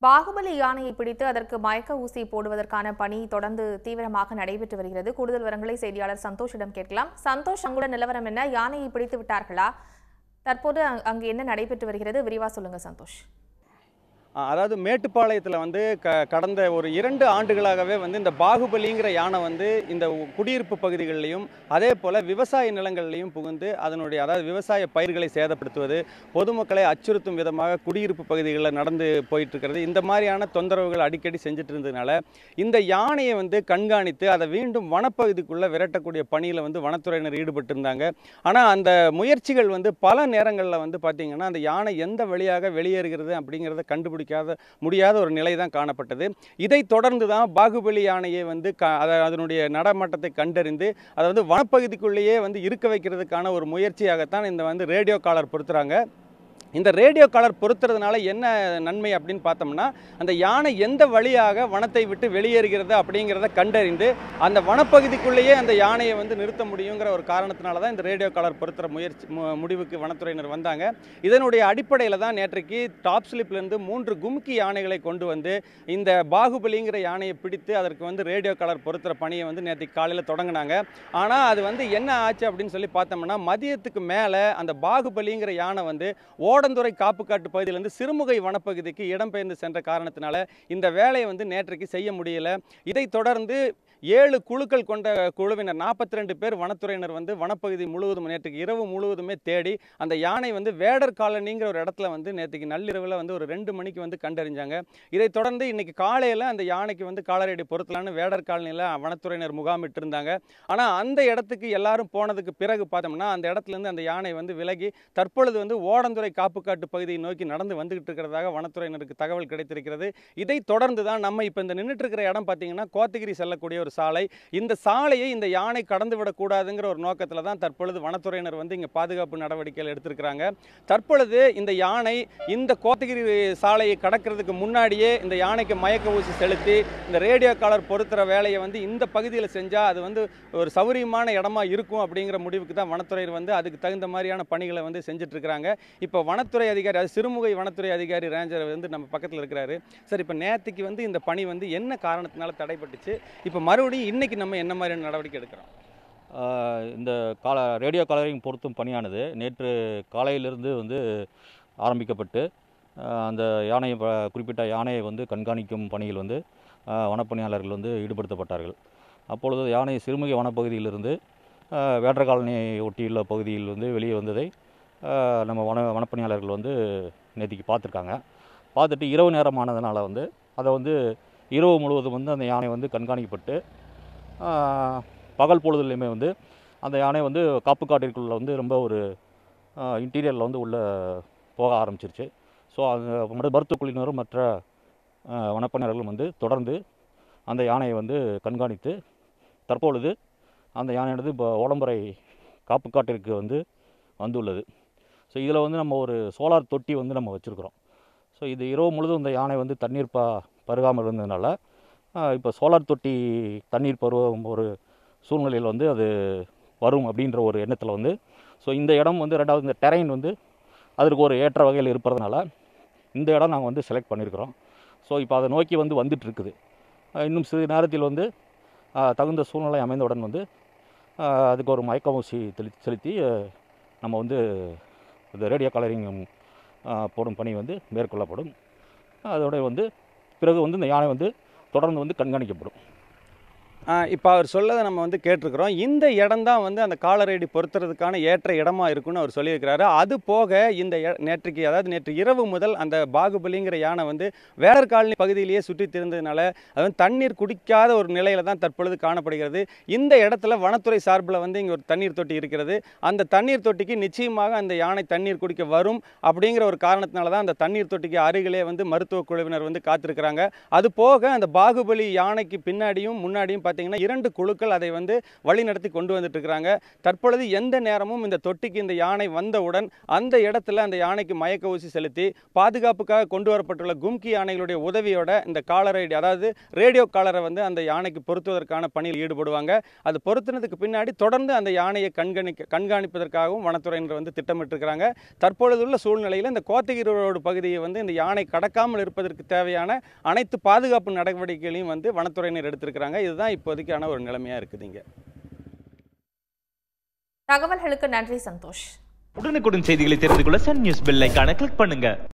பாகுபலி யானையை பிடித்து அதற்கு மயக்க ஊசி போடுவதற்கான பணி தொடர்ந்து தீவிரமாக நடைபெற்று வருகிறது கூடுதல் விவரங்களை செய்தியாளர் சந்தோஷிடம் கேட்கலாம் சந்தோஷ் அங்குள்ள நிலவரம் என்ன யானையை பிடித்து விட்டார்களா தற்போது அங்- அங்கு என்ன நடைபெற்று வருகிறது விரிவா சொல்லுங்க சந்தோஷ் ஆ, அதாவது மேட்டுப்பாளையத்தில் வந்து க கடந்த ஒரு இரண்டு ஆண்டுகளாகவே வந்து இந்த பாகுபலிங்கிற யானை வந்து இந்த உ- குடியிருப்பு பகுதிகளிலையும் அதே போல் விவசாய நிலங்கள்லையும் புகுந்து அதனுடைய அதாவது விவசாய பயிர்களை சேதப்படுத்துவது பொதுமக்களை அச்சுறுத்தும் விதமாக குடியிருப்பு பகுதிகளில் நடந்து போயிட்டு இருக்கிறது இந்த மாதிரியான தொந்தரவுகள் அடிக்கடி செஞ்சுட்டு இருந்ததுனால இந்த யானையை வந்து கண்காணித்து அதை மீண்டும் வனப்பகுதிக்குள்ளே விரட்டக்கூடிய பணியில் வந்து வனத்துறையினர் ஈடுபட்டு இருந்தாங்க ஆனால் அந்த முயற்சிகள் வந்து பல நேரங்களில் வந்து பார்த்திங்கன்னா அந்த யானை எந்த வழியாக வெளியேறுகிறது அப்படிங்கிறத கண்டுபிடிக்காத முடியாத ஒரு நிலை தான் காணப்பட்டது இதை தொடர்ந்து தான் பாகுபலி யானையை வந்து க அதை அதனுடைய நடமாட்டத்தை கண்டறிந்து அதை வந்து வனப்பகுதிக்குள்ளேயே வந்து இருக்க வைக்கிறதுக்கான ஒரு முயற்சியாகத்தான் இந்த வந்து ரேடியோ காலர் பொருத்துறாங்க இந்த ரேடியோ காலர் பொருத்துறதுனால என்ன நன்மை அப்படின்னு பார்த்தோம்னா அந்த யானை எந்த வழியாக வனத்தை விட்டு வெளியேறுகிறது அப்படிங்கிறத கண்டறிந்து அந்த வனப்பகுதிக்குள்ளேயே அந்த யானையை வந்து நிறுத்த முடியுங்கிற ஒரு காரணத்தினால தான் இந்த ரேடியோ காலர் பொருத்துற முயற்சி மு- முடிவுக்கு வனத்துறையினர் வந்தாங்க இதனுடைய அடிப்படையில் தான் நேற்றைக்கு டாப் ஸ்லிப்லேருந்து மூன்று கும்கி யானைகளை கொண்டு வந்து இந்த பாகுபலிங்கிற யானையை பிடித்து அதற்கு வந்து ரேடியோ காலர் பொருத்துற பணியை வந்து நேற்று காலையில் தொடங்கினாங்க ஆனால் அது வந்து என்ன ஆச்சு அப்படின்னு சொல்லி பார்த்தோம்னா மதியத்துக்கு மேலே அந்த பாகுபலிங்கிற யானை வந்து ஓடந்துறை காப்புக்காட்டு பகுதியிலேருந்து சிறுமுகை வனப்பகுதிக்கு இடம்பெயர்ந்து சென்ற காரணத்தினால இந்த வேலையை வந்து நேற்றைக்கு செய்ய முடியல இதைத் தொடர்ந்து ஏழு குழுக்கள் கொண்ட குழுவினர் நாற்பத்தி ரெண்டு பேர் வனத்துறையினர் வந்து வனப்பகுதி முழுவதும் நேற்றுக்கு இரவு முழுவதுமே தேடி அந்த யானை வந்து வேடர் காலனிங்கிற ஒரு இடத்துல வந்து நேற்றுக்கு நள்ளிரவில் வந்து ஒரு ரெண்டு மணிக்கு வந்து கண்டறிஞ்சாங்க இதைத் தொடர்ந்து இன்னைக்கு காலையில் அந்த யானைக்கு வந்து காலரடி பொருத்தலான்னு வேடர் காலனியில் வனத்துறையினர் முகாமிட்டு இருந்தாங்க ஆனால் அந்த இடத்துக்கு எல்லாரும் போனதுக்கு பிறகு பார்த்தோம்னா அந்த இடத்துலேருந்து அந்த யானை வந்து விலகி தற்பொழுது வந்து ஓடந்துறை காப்புக்காட்டு பகுதியை நோக்கி நடந்து வந்துகிட்டு இருக்கிறதாக வனத்துறையினருக்கு தகவல் கிடைத்திருக்கிறது இதை தொடர்ந்து தான் நம்ம இப்போ இந்த நின்றுட்டு இருக்கிற இடம் பார்த்தீங்கன்னா கோத்தகிரி செல்லக்கூடிய ஒரு சாலை இந்த சாலையை இந்த யானை கடந்து விடக்கூடாதுங்கிற ஒரு நோக்கத்தில் தான் தற்பொழுது வனத்துறையினர் வந்து இங்கே பாதுகாப்பு நடவடிக்கைகள் எடுத்திருக்கிறாங்க தற்பொழுது இந்த யானை இந்த கோத்தகிரி சாலையை கடக்கிறதுக்கு முன்னாடியே இந்த யானைக்கு மயக்க ஊசி செலுத்தி இந்த ரேடியோ காலர் பொருத்துற வேலையை வந்து இந்த பகுதியில் செஞ்சால் அது வந்து ஒரு சௌரியமான இடமா இருக்கும் அப்படிங்கிற முடிவுக்கு தான் வனத்துறையினர் வந்து அதுக்கு தகுந்த மாதிரியான பணிகளை வந்து செஞ்சுட்டு இருக்கிறாங்க இப்போ வனத்துறை அதிகாரி அது சிறுமுகை வனத்துறை அதிகாரி ரேஞ்சர் வந்து நம்ம பக்கத்தில் இருக்கிறாரு சார் இப்போ நேற்றுக்கு வந்து இந்த பணி வந்து என்ன காரணத்தினால தடைப்பட்டுச்சு இப்போ மறுபடியும் இன்னைக்கு நம்ம என்ன மாதிரியான நடவடிக்கை எடுக்கிறோம் ஆஹ் இந்த கால ரேடியோ காலரிங் பொருத்தும் பணியானது நேற்று காலையிலிருந்து வந்து ஆரம்பிக்கப்பட்டு ஆஹ் அந்த யானையை ப- குறிப்பிட்ட யானையை வந்து கண்காணிக்கும் பணியில் வந்து ஆஹ் வனப்பணியாளர்கள் வந்து ஈடுபடுத்தப்பட்டார்கள் அப்பொழுது யானை சிறுமுகை வனப்பகுதியிலிருந்து ஆஹ் வேடர் காலனியை ஒட்டியுள்ள பகுதியில் வந்து வெளியே வந்ததை ஆஹ் நம்ம வன வனப்பணியாளர்கள் வந்து நேற்றுக்கு பார்த்துருக்காங்க பார்த்துட்டு இரவு நேரமானதுனால வந்து அதை வந்து இரவு முழுவதும் வந்து அந்த யானை வந்து கண்காணிக்கப்பட்டு ஆஹ் பகல் பொழுதுலையுமே வந்து அந்த யானை வந்து காப்பு காட்டிற்குள்ள வந்து ரொம்ப ஒரு இன்டீரியரில் வந்து உள்ளே போக ஆரம்பிச்சிருச்சு ஸோ அந்த மரு- மருத்துவக் குழுவினரும் மற்ற ஆஹ் வனப்பணியாளர்களும் வந்து தொடர்ந்து அந்த யானையை வந்து கண்காணித்து தற்பொழுது அந்த யானையானது இப்போ ஓடம்பரை காப்பு காட்டிற்கு வந்து வந்துள்ளது ஸோ இதில் வந்து நம்ம ஒரு சோலார் தொட்டி வந்து நம்ம வச்சுருக்குறோம் ஸோ இது இரவு முழுதும் இந்த யானை வந்து தண்ணீர் ப பருகாமல் இருந்ததுனால இப்போ சோலார் தொட்டி தண்ணீர் பருவம் ஒரு சூழ்நிலையில் வந்து அது வரும் அப்படின்ற ஒரு எண்ணத்தில் வந்து ஸோ இந்த இடம் வந்து ரெண்டாவது இந்த டெரைன் வந்து அதற்கு ஒரு ஏற்ற வகையில் இருப்பதனால இந்த இடம் நாங்கள் வந்து செலக்ட் பண்ணியிருக்கிறோம் ஸோ இப்போ அதை நோக்கி வந்து வந்துட்டு இருக்குது அஹ் இன்னும் சிறிது நேரத்தில் வந்து அஹ், தகுந்த சூழ்நிலை அமைந்தவுடன் வந்து அஹ், அதுக்கு ஒரு மயக்க ஊசி தெளி செலுத்தி அஹ், நம்ம வந்து இந்த ரேடியோ கலரிங் போடும் பணி வந்து மேற்கொள்ளப்படும் அதோட வந்து பிறகு வந்து இந்த யானை வந்து தொடர்ந்து வந்து கண்காணிக்கப்படும் இப்போ அவர் சொல்லதை நம்ம வந்து கேட்டிருக்கிறோம் இந்த இடம் தான் வந்து அந்த காலரேடி பொருத்துறதுக்கான ஏற்ற இடமா இருக்குன்னு அவர் சொல்லியிருக்கிறாரு அது போக இந்த இட- நேற்றுக்கு அதாவது நேற்று இரவு முதல் அந்த பாகுபலிங்கிற யானை வந்து வேடர் காலனி பகுதியிலேயே சுற்றி திரிந்ததுனால அது வந்து தண்ணீர் குடிக்காத ஒரு நிலையில தான் தற்பொழுது காணப்படுகிறது இந்த இடத்துல வனத்துறை சார்பில் வந்து இங்கே ஒரு தண்ணீர் தொட்டி இருக்கிறது அந்த தண்ணீர் தொட்டிக்கு நிச்சயமாக அந்த யானை தண்ணீர் குடிக்க வரும் அப்படிங்கிற ஒரு காரணத்தினால தான் அந்த தண்ணீர் தொட்டிக்கு அருகிலே வந்து மருத்துவ குழுவினர் வந்து காத்திருக்கிறாங்க அது போக அந்த பாகுபலி யானைக்கு பின்னாடியும் முன்னாடியும் பார்த்தீங்கன்னா இரண்டு குழுக்கள் அதை வந்து வழிநடத்தி கொண்டு வந்துட்டு இருக்கிறாங்க தற்பொழுது எந்த நேரமும் இந்த தொட்டிக்கு இந்த யானை வந்தவுடன் அந்த இடத்துல அந்த யானைக்கு மயக்க ஊசி செலுத்தி பாதுகாப்புக்காக கொண்டு வரப்பட்டுள்ள கும்கி யானைகளுடைய உதவியோட இந்த காலரை அதாவது ரேடியோ காலரை வந்து அந்த யானைக்கு பொருத்துவதற்கான பணியில் ஈடுபடுவாங்க அது பொருத்தினதுக்கு பின்னாடி தொடர்ந்து அந்த யானையை கண்காணிக்க கண்காணிப்பதற்காகவும் வனத்துறையினர் வந்து திட்டமிட்டிருக்கிறாங்க தற்பொழுதுள்ள சூழ்நிலையில் இந்த கோத்தகிரி ரோடு பகுதியை வந்து இந்த யானை கடக்காமல் இருப்பதற்கு தேவையான அனைத்து பாதுகாப்பு நடவடிக்கைகளையும் வந்து வனத்துறையினர் எடுத்திருக்கிறாங்க இதுதான் இப்போதைக்கான ஒரு நிலைமையாக இருக்குதுங்க தகவல்களுக்கு நன்றி சந்தோஷ் உடனுக்குடன் செய்திகளை தெரிந்து கொள்ள சன் நியூஸ் பெல் ஐகானை கிளிக் பண்ணுங்க